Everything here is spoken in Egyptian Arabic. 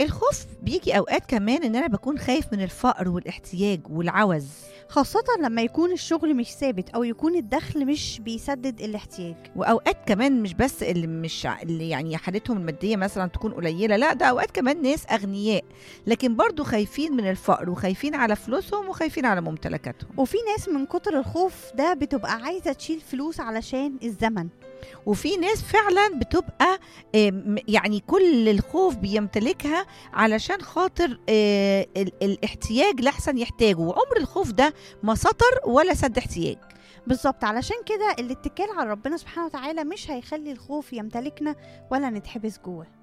الخوف بيجي اوقات كمان ان انا بكون خايف من الفقر والاحتياج والعوز خاصة لما يكون الشغل مش ثابت أو يكون الدخل مش بيسدد الاحتياج واوقات كمان مش بس اللي مش ع- اللي يعني حالتهم الماديه مثلا تكون قليله لا ده اوقات كمان ناس اغنياء لكن برضو خايفين من الفقر وخايفين على فلوسهم وخايفين على ممتلكاتهم وفي ناس من كتر الخوف ده بتبقى عايزة تشيل فلوس علشان الزمن وفي ناس فعلا بتبقى آم، يعني كل الخوف بيمتلكها علشان خاطر آه، ال- الاحتياج لحسن يحتاجه وعمر الخوف ده ما سطر ولا سد احتياج بالظبط علشان كده الاتكال على ربنا سبحانه وتعالى مش هيخلي الخوف يمتلكنا ولا نتحبس جوه